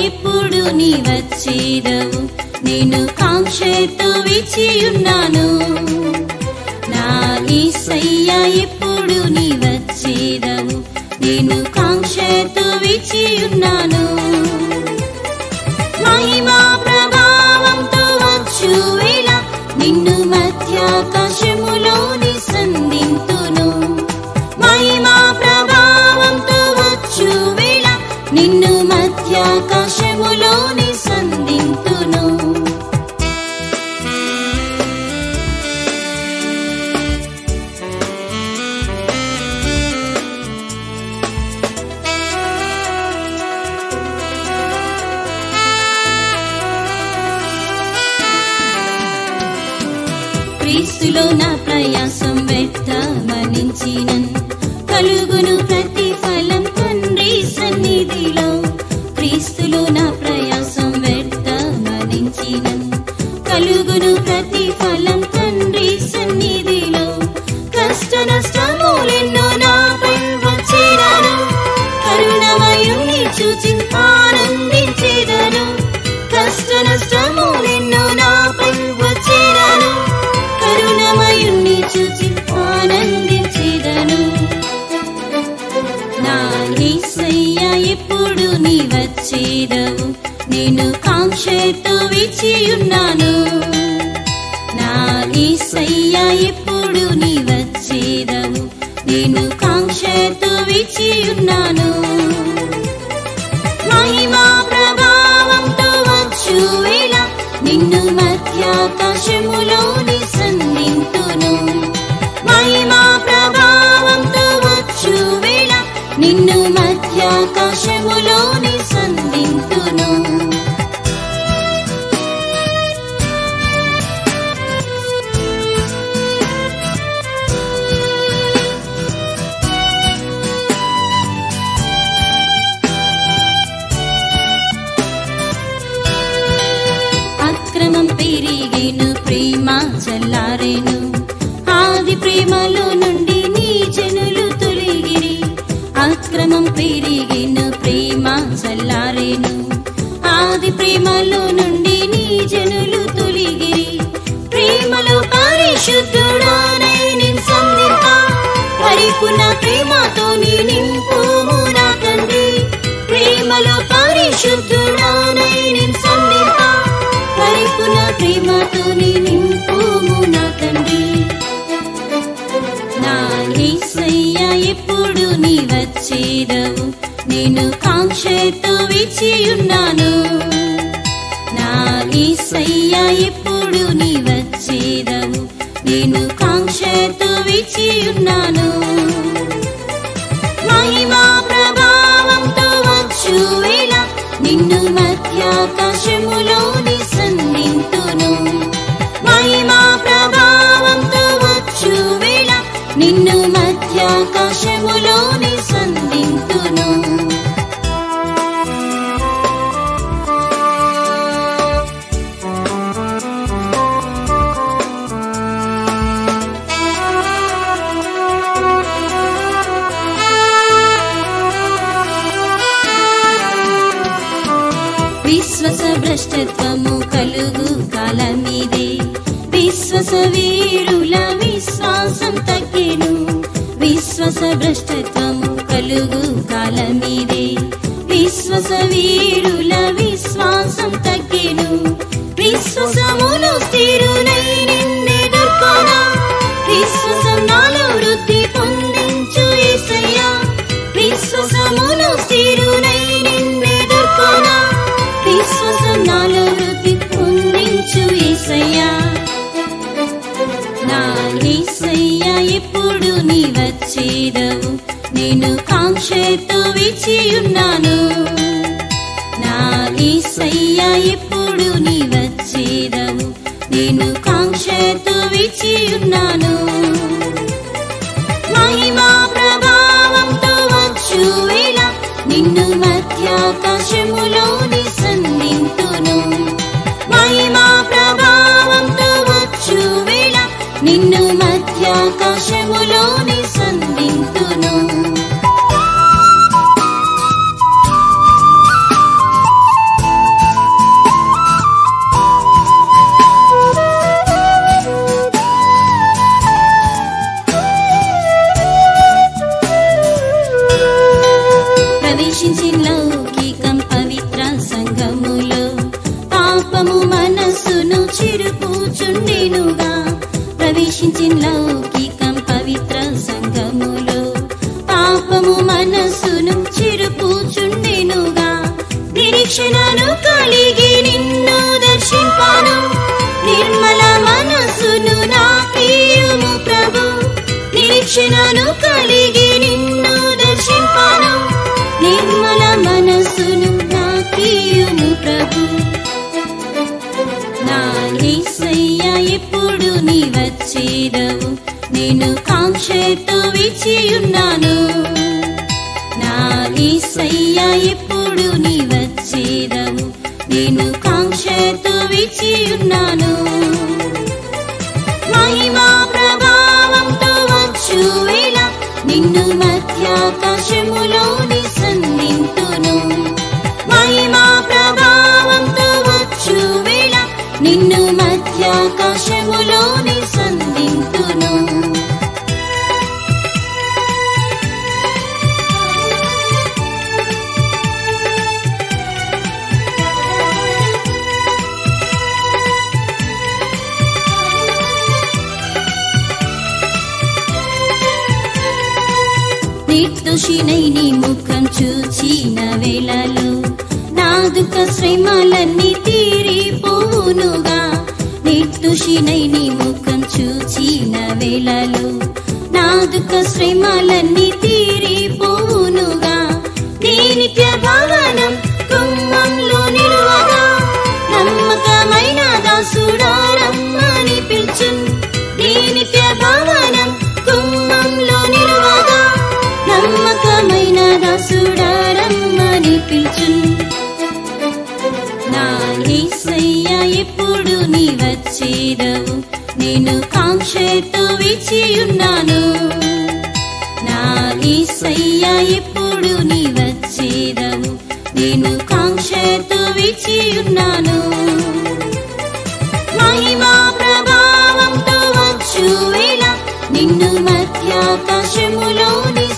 ఎప్పుడు నీ వచ్చేదవు నేను కాంక్షతో వేచియున్నాను నా ఈసయ్య ఎప్పుడు నీ వచ్చేదవు నేను కాంక్షతో వేచియున్నాను మహిమా ప్రభావంతో వచ్చు వేళ నిన్ను మధ్యాకాశములోని సంధింతును మహిమా ప్రభావంతో వచ్చు వేళ నిన్ను మధ్యాకాశములోని సంధింతును క్రీస్తులో నా ప్రయాసం వ్యర్థమనించినన్ కలుగును ప్రతిఫలం తండ్రి సన్నిధిలో క్రీస్తులో నా ప్రయాసం వ్యర్థమనించినన్ కలుగును ప్రతిఫలం తండ్రి సన్నిధిలో కష్ట నష్టములెన్నో నాపై వచ్చినను కరుణమయుని చూచి ఆనందించేదను కష్ట నష్టములెన్నో నాపై వచ్చినను కరుణమయుణ్ణి చూచి ఆనందించేదను నా యేసయ్య ఎప్పుడు నీ వచ్చేదవు నేను కాంక్షతో వేచియున్నాను నా యేసయ్య ఎప్పుడు నీ వచ్చేదవు నేను కాంక్షతో వేచియున్నాను మహిమా ప్రభావంతో వచ్చు వేళ నిన్ను మధ్యాకాశములోని సంధింతును మహిమా ప్రభావంతో వచ్చు వేళ నిన్ను మధ్యాకాశములోని సంధింతును అక్రమం పెరిగేను ప్రేమ చల్లారేను ఆది ప్రేమలో నుండి నీ జనులు తొలగిరి అక్రమం పెరిగేను ప్రేమ చల్లారేను ఆది ప్రేమలో నుండి నీ జనులు తొలగిరి ప్రేమలో పరిశుద్ధుడానై నేను సంధింప పరిపూర్ణ ప్రేమతో నీ నింపుము నా తండ్రి ప్రేమలో పరిశుద్ధుడానై నేను సంధింప పరిపూర్ణ ప్రేమతో నీ నింపుము నా తండ్రి నా యేసయ్య ఎప్పుడు నీ వచ్చేదవు నేను కాంక్షతో వేచియున్నాను నా యేసయ్య ఎప్పుడు నీ వచ్చేదవు నేను కాంక్షతో వేచియున్నాను మహిమా ప్రభావంతో వచ్చు వేళ నిన్ను మధ్యాకాశములోని సంధింతును మహిమా ప్రభావంతో వచ్చు వేళ నిన్ను మధ్యాకాశములోని సంధింతును విశ్వస భ్రష్టత్వము కలుగు కాలమిదే విశ్వస వీరుల విశ్వాసం తగ్గెను విశ్వస భ్రష్టత్వము కలుగు కాలమిదే విశ్వస వీరుల విశ్వాసం తగ్గెను విశ్వసమును స్థిరునై నిన్నెదుర్కొనా విశ్వసం నాలో వృద్ధి పొందించు యేసయ్యా విశ్వసమును స్థిరునై నిన్నెదుర్కొనా విశ్వసం నాలో వృద్ధి పొందించు యేసయ్యా నా యేసయ్య ఎప్పుడు నీ వచ్చేదవు నేను కాంక్షతో వేచియున్నాను నా యేసయ్య ఎప్పుడు నీ వచ్చేదవు నేను కాంక్షతో వేచియున్నాను మహిమా ప్రభావంతో వచ్చు వేళ నిన్ను మధ్యాకాశములోని సంధింతును మహిమా ప్రభావంతో వచ్చు వేళ నిన్ను మధ్యాకాశములోని సంధింతును పాపము మనస్సును చిరుపుచుండెనుగా ప్రవేశించిన లౌకికం పవిత్ర సంఘములో పాపము మనస్సును చిరుపుచుండెనుగా నిరీక్షణను కలిగి నిన్ను దర్శింపాను నిర్మల మనస్సును నాకీయుము ప్రభు నిరీక్షణను కలిగి నిన్ను దర్శింపాను నిర్మల మనస్సును నాకీయుము ప్రభు నా యేసయ్య ఎప్పుడు నీ వచ్చేదవు నేను కాంక్షతో విచియున్నాను నా యేసయ్య ఎప్పుడు నీ వచ్చేదవు నేను కాంక్షతో విచియున్నాను మహిమా ప్రభావంతో వచ్చు వేళ నిన్ను మధ్యాకాశములోని సంధింతును మహిమా ప్రభావంతో వచ్చు వేళ నిన్ను మధ్యాకాశములోని సంధింతును నిర్దోషినై నీ ముఖం చూచిన వేళలో నా దుఃఖ శ్రమలన్నీ తీరిపోవునుగా నిర్దోషినై నీ ముఖం చూచిన వేళలో నా దుఃఖ శ్రమలన్నీ తీరిపోవునుగా నీ నిత్య భవనం కుంభంలో నిలువగా నమ్మకమైన దాసుడా రమ్మని పిలుచున్ నీ నిత్య భవనం కుంభంలో నిలువగా నమ్మకమైన దాసుడా రమ్మని పిలుచున్ నా యేసయ్య ఎప్పుడు నీ వచ్చేదవు నేను కాంక్షతో విచియున్నాను నా యేసయ్య ఎప్పుడు నీ వచ్చేదవు నేను కాంక్షతో విచియున్నాను మహిమా ప్రభావంతో వచ్చు వేళ నిన్ను మధ్యాకాశములోని